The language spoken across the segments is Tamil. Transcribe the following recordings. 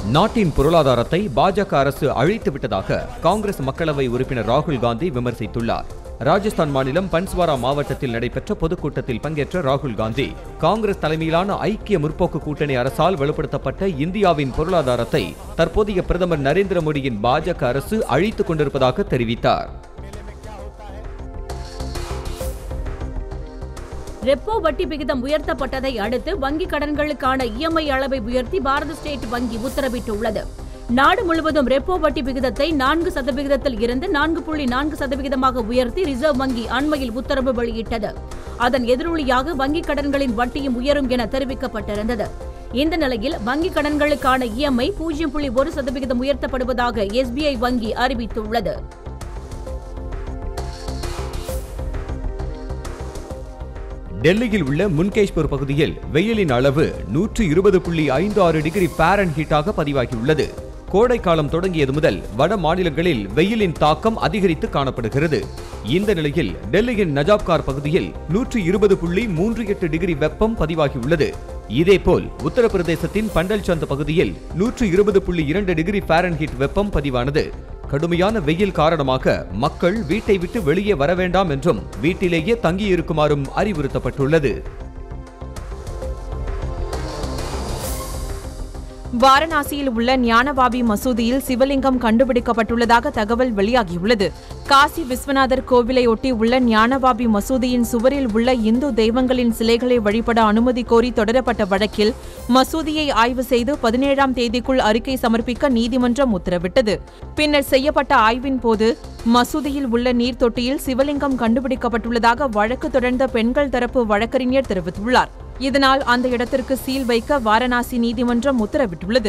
நாட்டின் பொருளாதாரத்தை பாஜக அரசு அழித்து விட்டதாக காங்கிரஸ் மக்களவை உறுப்பினர் ராகுல் காந்தி விமர்சித்துள்ளார் ராஜஸ்தான் மாநிலம் பன்ஸ்வாரா மாவட்டத்தில் நடைபெற்ற பொதுக்கூட்டத்தில் பங்கேற்ற ராகுல் காந்தி காங்கிரஸ் தலைமையிலான ஐக்கிய முற்போக்கு கூட்டணி அரசால் வலுப்படுத்தப்பட்ட இந்தியாவின் பொருளாதாரத்தை தற்போதைய பிரதமர் நரேந்திர மோடியின் பாஜக அரசு அழித்துக் கொண்டிருப்பதாக தெரிவித்தார் ரெப்போ வட்டி விகிதம் உயர்த்தப்பட்டதை அடுத்து வங்கி கடன்களுக்கான இஎம்ஐ அளவை உயர்த்தி பாரத ஸ்டேட் வங்கி உத்தரவிட்டுள்ளது நாடு முழுவதும் ரெப்போ வட்டி விகிதத்தை நான்கு சதவிகிதத்தில் இருந்து நான்கு புள்ளி நான்கு சதவிகிதமாக உயர்த்தி ரிசர்வ் வங்கி அண்மையில் உத்தரவு வெளியிட்டது அதன் எதிரொலியாக வங்கிக் கடன்களின் வட்டியும் உயரும் என தெரிவிக்கப்பட்டிருந்தது இந்த நிலையில் வங்கிக் கடன்களுக்கான இஎம்ஐ பூஜ்ஜியம் புள்ளி ஒரு சதவிகிதம் உயர்த்தப்படுவதாக எஸ்பிஐ வங்கி அறிவித்துள்ளது டெல்லியில் உள்ள முன்கேஷ்பூர் பகுதியில் வெயிலின் அளவு நூற்று இருபது புள்ளி ஐந்து ஆறு டிகிரி பாரன் ஹீட்டாக பதிவாகியுள்ளது கோடை காலம் தொடங்கியது முதல் வட மாநிலங்களில் வெயிலின் தாக்கம் அதிகரித்து காணப்படுகிறது இந்த நிலையில் டெல்லியின் நஜாப்கார் பகுதியில் நூற்று இருபது புள்ளி மூன்று எட்டு டிகிரி வெப்பம் பதிவாகியுள்ளது இதேபோல் உத்தரப்பிரதேசத்தின் பண்டல்சந்த் பகுதியில் நூற்று இருபது புள்ளி இரண்டு டிகிரி பாரன்ஹீட் வெப்பம் பதிவானது கடுமையான வெயில் காரணமாக மக்கள் வீட்டை விட்டு வெளியே வர வேண்டாம் என்றும் வீட்டிலேயே தங்கியிருக்குமாறும் அறிவுறுத்தப்பட்டுள்ளது வாரணாசியில் உள்ள ஞானவாபி மசூதியில் சிவலிங்கம் கண்டுபிடிக்கப்பட்டுள்ளதாக தகவல் வெளியாகியுள்ளது காசி விஸ்வநாதர் கோவிலை ஒட்டி உள்ள ஞானவாபி மசூதியின் சுவரில் உள்ள இந்து தெய்வங்களின் சிலைகளை வழிபட அனுமதி கோரி தொடரப்பட்ட வழக்கில் மசூதியை ஆய்வு செய்து பதினேழாம் தேதிக்குள் அறிக்கை சமர்ப்பிக்க நீதிமன்றம் உத்தரவிட்டது பின்னர் செய்யப்பட்ட ஆய்வின் போது மசூதியில் உள்ள நீர் தொட்டியில் சிவலிங்கம் கண்டுபிடிக்கப்பட்டுள்ளதாக வழக்கு தொடர்ந்த பெண்கள் தரப்பு வழக்கறிஞர் தெரிவித்துள்ளார் இதனால் அந்த இடத்திற்கு சீல் வைக்க வாரணாசி நீதிமன்றம் உத்தரவிட்டுள்ளது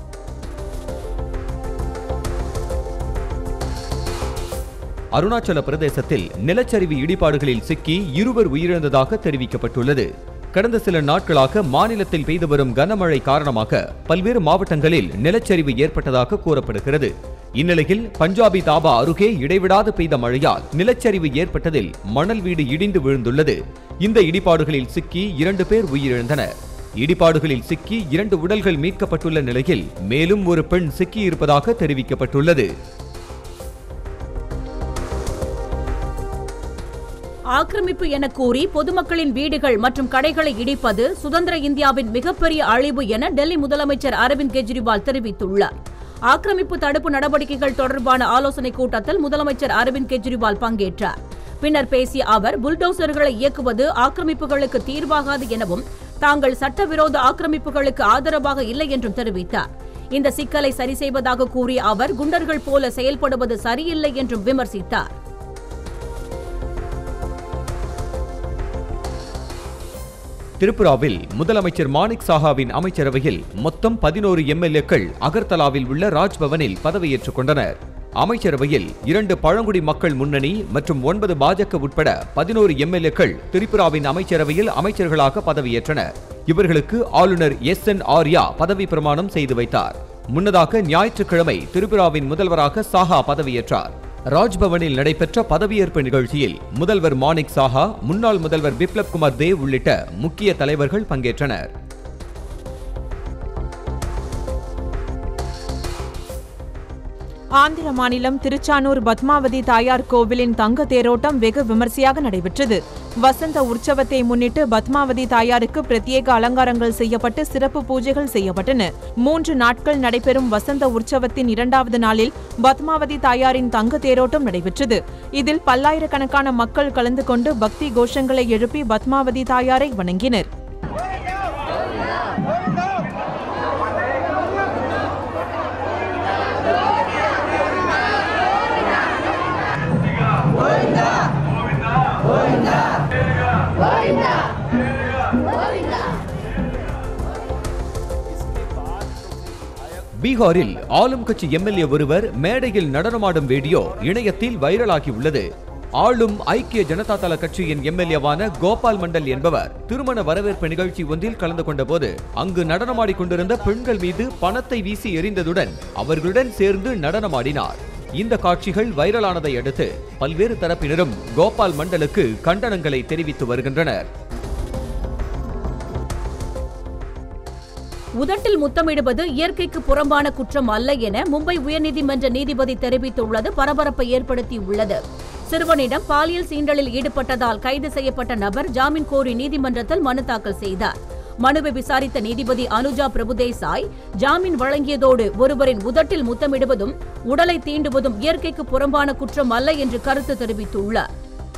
அருணாச்சல பிரதேசத்தில் நிலச்சரிவு இடிபாடுகளில் சிக்கி இருவர் உயிரிழந்ததாக தெரிவிக்கப்பட்டுள்ளது கடந்த சில நாட்களாக மாநிலத்தில் பெய்து வரும் கனமழை காரணமாக பல்வேறு மாவட்டங்களில் நிலச்சரிவு ஏற்பட்டதாக கூறப்படுகிறது இந்நிலையில் பஞ்சாபி தாபா அருகே இடைவிடாது பெய்த மழையால் நிலச்சரிவு ஏற்பட்டதில் மணல் வீடு இடிந்து விழுந்துள்ளது இந்த இடிபாடுகளில் சிக்கி இரண்டு பேர் உயிரிழந்தனர் இடிபாடுகளில் சிக்கி இரண்டு உடல்கள் மீட்கப்பட்டுள்ள நிலையில் மேலும் ஒரு பெண் சிக்கியிருப்பதாக தெரிவிக்கப்பட்டுள்ளது ஆக்கிரமிப்பு என கூறி பொதுமக்களின் வீடுகள் மற்றும் கடைகளை இடிப்பது சுதந்திர இந்தியாவின் மிகப்பெரிய அழிவு என டெல்லி முதலமைச்சர் அரவிந்த் கெஜ்ரிவால் தெரிவித்துள்ளார் ஆக்கிரமிப்பு தடுப்பு நடவடிக்கைகள் தொடர்பான ஆலோசனைக் கூட்டத்தில் முதலமைச்சர் அரவிந்த் கெஜ்ரிவால் பங்கேற்றார் பின்னர் பேசிய அவர் புல்டோசர்களை இயக்குவது ஆக்கிரமிப்புகளுக்கு தீர்வாகாது எனவும் தாங்கள் சட்டவிரோத ஆக்கிரமிப்புகளுக்கு ஆதரவாக இல்லை என்றும் தெரிவித்தார் இந்த சிக்கலை சரி செய்வதாக கூறிய அவர் குண்டர்கள் போல செயல்படுவது சரியில்லை என்றும் விமர்சித்தார் திரிபுராவில் முதலமைச்சர் மாணிக் சாஹாவின் அமைச்சரவையில் மொத்தம் பதினோரு எம்எல்ஏக்கள் அகர்தலாவில் உள்ள ராஜ்பவனில் பதவியேற்றுக் கொண்டனர் அமைச்சரவையில் இரண்டு பழங்குடி மக்கள் முன்னணி மற்றும் ஒன்பது பாஜக உட்பட பதினோரு எம்எல்ஏக்கள் திரிபுராவின் அமைச்சரவையில் அமைச்சர்களாக பதவியேற்றனர் இவர்களுக்கு ஆளுநர் எஸ் என் ஆர்யா பதவி பிரமாணம் செய்து வைத்தார் முன்னதாக ஞாயிற்றுக்கிழமை திரிபுராவின் முதல்வராக சாஹா பதவியேற்றார் ராஜ்பவனில் நடைபெற்ற பதவியேற்பு நிகழ்ச்சியில் முதல்வர் மாணிக் சாஹா முன்னாள் முதல்வர் பிப்ளப் குமார் தேவ் உள்ளிட்ட முக்கிய தலைவர்கள் பங்கேற்றனர் ஆந்திர மாநிலம் திருச்சானூர் பத்மாவதி தாயார் கோவிலின் தங்க தேரோட்டம் வெகு விமர்சையாக நடைபெற்றது வசந்த உற்சவத்தை முன்னிட்டு பத்மாவதி தாயாருக்கு பிரத்யேக அலங்காரங்கள் செய்யப்பட்டு சிறப்பு பூஜைகள் செய்யப்பட்டன மூன்று நாட்கள் நடைபெறும் வசந்த உற்சவத்தின் இரண்டாவது நாளில் பத்மாவதி தாயாரின் தங்க தேரோட்டம் நடைபெற்றது இதில் பல்லாயிரக்கணக்கான மக்கள் கலந்து கொண்டு பக்தி கோஷங்களை எழுப்பி பத்மாவதி தாயாரை வணங்கினர் பீகாரில் ஆளும் கட்சி எம்எல்ஏ ஒருவர் மேடையில் நடனமாடும் வீடியோ இணையத்தில் வைரலாகியுள்ளது ஆளும் ஐக்கிய ஜனதா தள கட்சியின் எம்எல்ஏவான கோபால் மண்டல் என்பவர் திருமண வரவேற்பு நிகழ்ச்சி ஒன்றில் கலந்து கொண்டபோது அங்கு நடனமாடிக் கொண்டிருந்த பெண்கள் மீது பணத்தை வீசி எறிந்ததுடன் அவர்களுடன் சேர்ந்து நடனமாடினார் இந்த காட்சிகள் வைரலானதை அடுத்து பல்வேறு தரப்பினரும் கோபால் மண்டலுக்கு கண்டனங்களை தெரிவித்து வருகின்றனர் உதட்டில் முத்தமிடுவது இயற்கைக்கு புறம்பான குற்றம் அல்ல என மும்பை உயர்நீதிமன்ற நீதிபதி தெரிவித்துள்ளது பரபரப்பை ஏற்படுத்தியுள்ளது சிறுவனிடம் பாலியல் சீண்டலில் ஈடுபட்டதால் கைது செய்யப்பட்ட நபர் ஜாமீன் கோரி நீதிமன்றத்தில் மனு தாக்கல் செய்தார் மனுவை விசாரித்த நீதிபதி அனுஜா பிரபுதேசாய் ஜாமீன் வழங்கியதோடு ஒருவரின் உதட்டில் முத்தமிடுவதும் உடலை தீண்டுவதும் இயற்கைக்கு புறம்பான குற்றம் அல்ல என்று கருத்து தெரிவித்துள்ளார்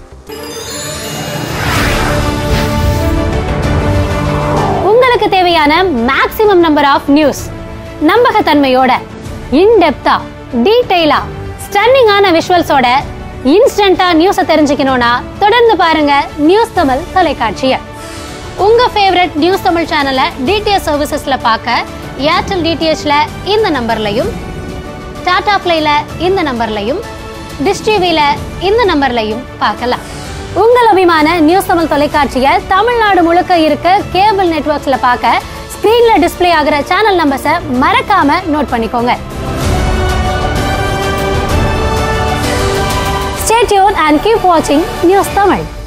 உங்களுக்கு தேவையான மேக்ஸிமம் நம்பர் ஆஃப் நியூஸ் நம்பகத்தன்மையோட இன்டெப்தா டீடைலா ஸ்டன்னிங்கான விஷுவல்ஸோட இன்ஸ்டன்டா நியூஸை தெரிஞ்சுக்கணும்னா தொடர்ந்து பாருங்க நியூஸ் தமிழ் தொலைக்காட்சியை உங்க ஃபேவரட் நியூஸ் தமிழ் சேனலை டிடிஎச் சர்வீசஸ்ல பார்க்க ஏர்டெல் டிடிஹெச்ல இந்த நம்பர்லையும் டாடா பிளேல இந்த நம்பர்லையும் டிஷ் டிவில இந்த நம்பர்லையும் பார்க்கலாம் உங்கள் அபிமான நியூஸ் தமிழ் தொலைக்காட்சியை தமிழ்நாடு முழுக்க இருக்க கேபிள் நெட்வொர்க்ஸ்ல பார்க்க ஸ்கிரீன்ல டிஸ்ப்ளே ஆகிற சேனல் நம்பர்ஸை மறக்காம நோட் பண்ணிக்கோங்க Stay tuned and keep watching News Tamil.